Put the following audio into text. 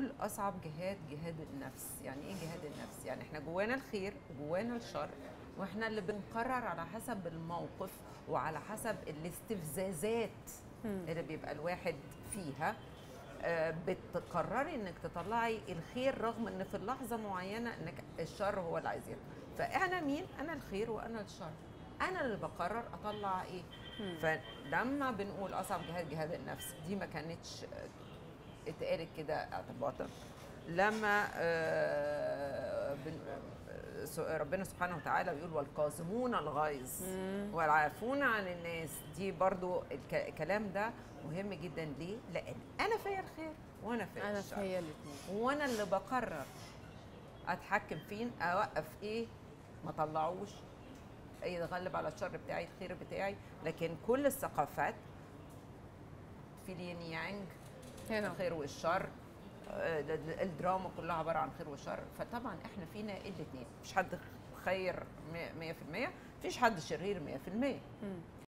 بنقول اصعب جهاد جهاد النفس يعني ايه جهاد النفس يعني احنا جوانا الخير وجوانا الشر واحنا اللي بنقرر على حسب الموقف وعلى حسب الاستفزازات اللي بيبقى الواحد فيها آه، بتقرري انك تطلعي الخير رغم ان في اللحظه معينه انك الشر هو اللي عايز يطلع فانا مين انا الخير وانا الشر انا اللي بقرر اطلع ايه فلما بنقول اصعب جهاد جهاد النفس دي ما كانتش آه، اتقالت كده اعتباطا لما آه، بن- آه، س- ربنا سبحانه وتعالى بيقول والكاظمون الغيظ والعافون عن الناس دي برضو الك- الكلام ده مهم جدا ليه لان انا فيا الخير وانا فيا انا الشر فيا الاثنين وانا اللي بقرر اتحكم فين اوقف ايه ما طلعوش يتغلب على الشر بتاعي الخير بتاعي لكن كل الثقافات في الين يانج هنا الخير والشر آه، ال- ال- الدراما كلها عباره عن خير وشر فطبعا احنا فينا الاثنين مفيش حد خير 100% مفيش حد شرير 100%